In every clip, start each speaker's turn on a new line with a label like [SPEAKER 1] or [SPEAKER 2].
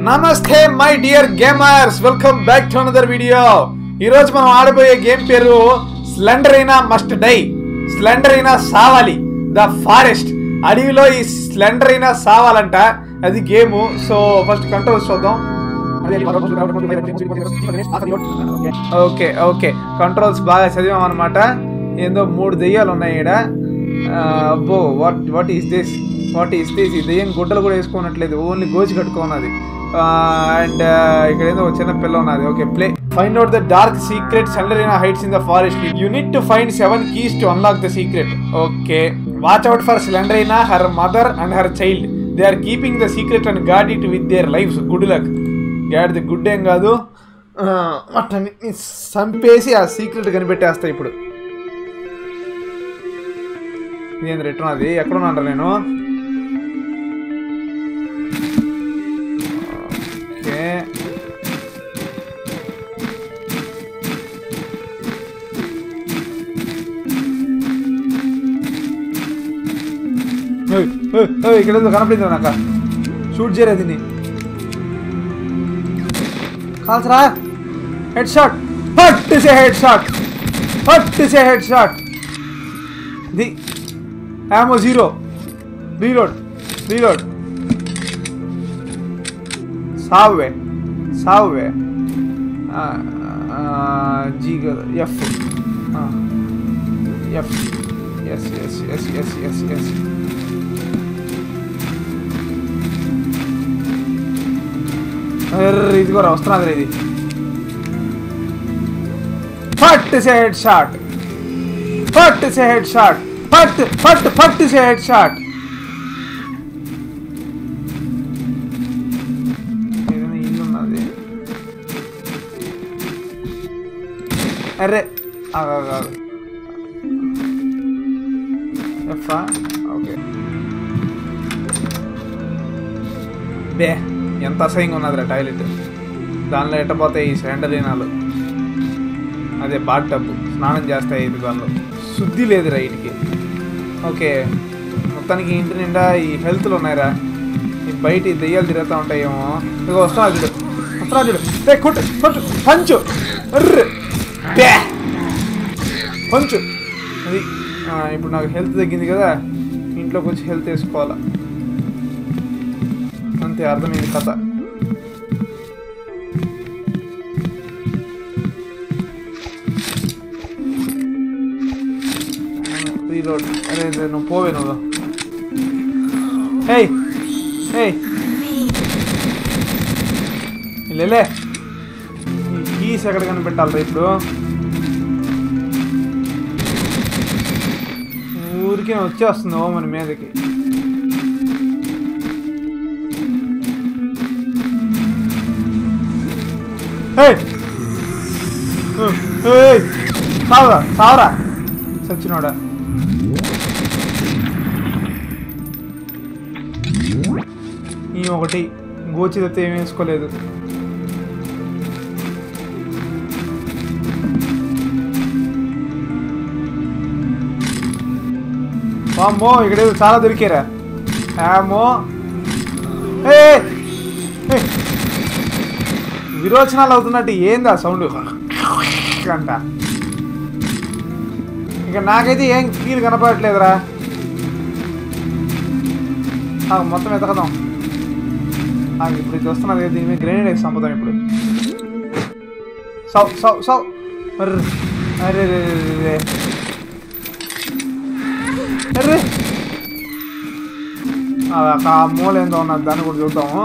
[SPEAKER 1] నమస్తే my dear gamers welcome back to another video ఈ రోజు మనం ఆడబోయే గేమ్ పేరు Slendrina must die Slendrina సావాలి ద ఫారెస్ట్ అడవిలో ఈ స్లెండర్ అయినా సావాలంట అది గేమ్ సో ఫస్ట్ కంట్రోల్స్ చూద్దాం ఓకే ఓకే కంట్రోల్స్ బాగా చదివాం అనమాట ఏందో మూడు దెయ్యాలు ఉన్నాయి ఈడ ఆ, అబ్బో what what is this what is this ఈ దెయ్యం గుడ్డలు కూడా వేసుకోనట్లేదు ఓన్లీ గోచి కట్టుకున్నది అండ్ ఇక్కడ ఏదో ఒక చిన్న పిల్ల ఉన్నది okay play find out the dark secret Slendrina hides in the forest you need to find seven keys to unlock the secret okay watch out for Slendrina her mother and her child they are keeping the secret and guard it with their lives good luck గాడిది good ఏం కాదు అట్లన్ని చంపేసి ఆ secret కనిపెట్టేస్తా ఇప్పుడు ఇదేంది return అది ఎక్కడున్నా నేను ఓకే ఏయ్, ఏయ్, ఏయ్, ఇక్కడ ఏదో కనపడింది నాకు షూట్ చేయలేదు దీన్ని కాల్చరా హెడ్ షాట్ హట్ సే హెడ్ షాట్ హట్ సే head shot the ammo zero reload reload సావే సావే జీ కదా F F S S S S S S ఇదిగోరా వస్తున్నది ఇది ఫట్ సే హెడ్ షాట్ ఫట్ సే హెడ్ షాట్ ఫట్ ఫట్ ఫట్ సే హెడ్ షాట్ ఏదైనా ఇల్లు ఉన్నది అరే ఆగు, ఆగు, ఆగు. ఎఫా ఓకే బే ఎంత అసహ్యంగా ఉన్నదిరా టాయిలెట్ దానిలో ఎట్టపోతాయి ఈ శాండలీనాలు అదే బాత్ టబ్బు స్నానం చేస్తాయి ఇది దానిలో శుద్ధి లేదు రైట్కి ఓకే మొత్తానికి ఇంటి నిండా ఈ హెల్త్లు ఉన్నాయిరా ఈ బయట ఈ దెయ్యాలు తిరుగుతూ ఉంటాయేమో ఇక వస్తున్నా చూడు వస్తున్నా చూడు రే కొట్టు కొట్టు పంచు అర్రే బే పంచు అది ఆ, ఇప్పుడు నాకు హెల్త్ తగ్గింది కదా ఇంట్లో కొంచెం హెల్త్ వేసుకోవాలా అంతే అర్థమైంది కథ రీలోడ్ అరే అరే, నువ్వు పోవే నువ్వు ఏయ్ ఏయ్ లేలే ఈ కీస్ ఎక్కడ కనిపెట్టాలరా ఇప్పుడు ఊరికే వచ్చేస్తుంది ఓ మన మీదకి ఏయ్ ఏయ్ సావరా సావరా సచ్చినోడా ఈ ఒకటి గోచిదత్తే ఏం వేసుకోలేదు వామ్మో ఇక్కడ ఏదో చాలా దొరికారా ఏమో ఏ ఏ! విరోచనాలు అవుతున్నట్టు ఏంది ఆ సౌండ్ అంట ఇక నాకైతే ఏం కీలు కనపడట్లేదురా ఆగు, మొత్తం ఎతకదాం ఆగు, ఇప్పుడు ఇది వస్తున్నది కదా, దీని మీద గ్రెనేడ్ వేసి చంపుదాం ఇప్పుడు సౌ సౌ సౌ అర్రే అరే రే రే రే. అర్రే ఆ, ఆ మూల ఏందో ఉన్నది దాన్ని కూడా చూద్దాము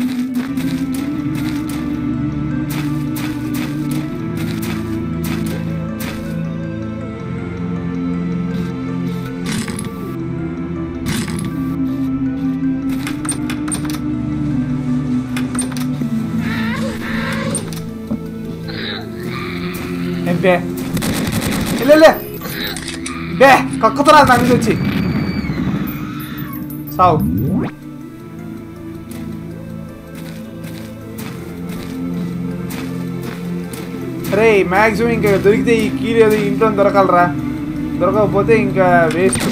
[SPEAKER 1] ఏం బే లే బే కక్కుతురా నా మీద వచ్చి సావు రే మ్యాక్సిమం ఇంకా దొరికితే ఈ కీలు ఏదో ఇంట్లో దొరకాలరా దొరకకపోతే ఇంకా వేస్ట్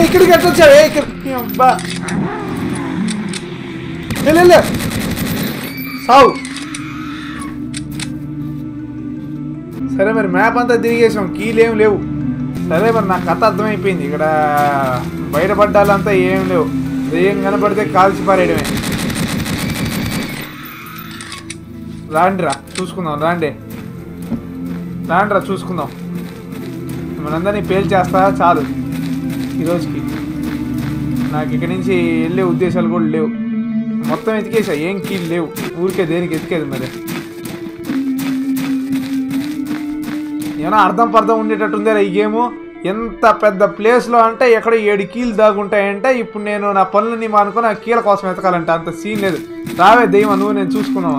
[SPEAKER 1] ఇక్కడికి ఎట్లా వచ్చావు ఏ ఇక్కడ ఈ అబ్బా లే, లే, లే. సావు సరే మరి మ్యాప్ అంతా తిరిగేసాం కీలు ఏం లేవు సరే మరి నాకు కథ అర్థమైపోయింది ఇక్కడ బయటపడ్డాలంతా ఏం లేవు దెయ్యం కనపడితే కాల్చి పారేయడమే రాండిరా చూసుకుందాం రాండి రాండిరా చూసుకుందాం మనందరినీ పేల్చేస్తా చాలు ఈరోజుకి నాకు ఇక్కడి నుంచి వెళ్ళే ఉద్దేశాలు కూడా లేవు మొత్తం ఎతికేసా ఏం కీలు లేవు ఊరికే దేనికి ఎతికేది మరి ఏమైనా అర్థం పర్థం ఉండేటట్టుందే ఈ గేము ఎంత పెద్ద ప్లేస్లో అంటే ఎక్కడో ఏడు కీలు దాగుంటాయంటే ఇప్పుడు నేను నా పనులని మానుకొని ఆ కీల కోసం ఎతకాలంటే అంత సీన్ లేదు రావే దెయ్యం నువ్వు నేను చూసుకున్నావా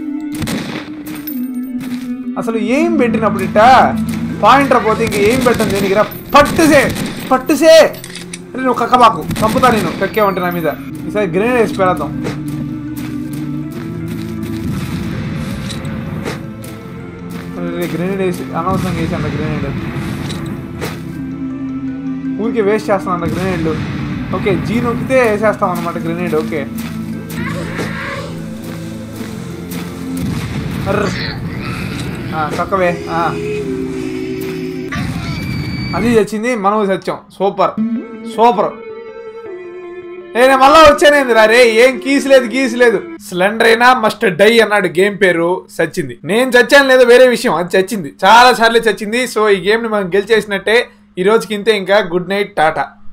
[SPEAKER 1] అసలు ఏం పెట్టినప్పుడు ఇట్ట పాయింటర్ పోతే ఇంక ఏం పెట్టను దేనికి రా పట్టుసే పట్టుసే అరే నువ్వు కక్కబాకు చంపుతా నేను కక్కేమంటే నా మీద ఈసారి గ్రెనేడ్ వేసి పెడదాం గ్రెనేడ్ వేసి అనవసరంగా వేసి అంత గ్రెనేడ్ ఊరికే వేస్ట్ చేస్తాను అంత గ్రెనేడ్లు ఓకే జీ నొక్కితే వేసేస్తాం అనమాట గ్రెనేడ్ ఓకే అర్ర్. ఆ, కక్కవే ఆ. అది చచ్చింది మనం సత్యం సూపర్ సూపర్ నేను మళ్ళా వచ్చానేంది రే ఏం కీస్ లేదు గీస్ లేదు సిలిండర్ అయినా మస్ట్ డై అన్నాడు గేమ్ పేరు చచ్చింది నేను చచ్చాను లేదో వేరే విషయం అది చచ్చింది చాలా సార్లు చచ్చింది సో ఈ గేమ్ ని మనం గెలిచేసినట్టే ఈ రోజుకి ఇంతే ఇంకా గుడ్ నైట్ టాటా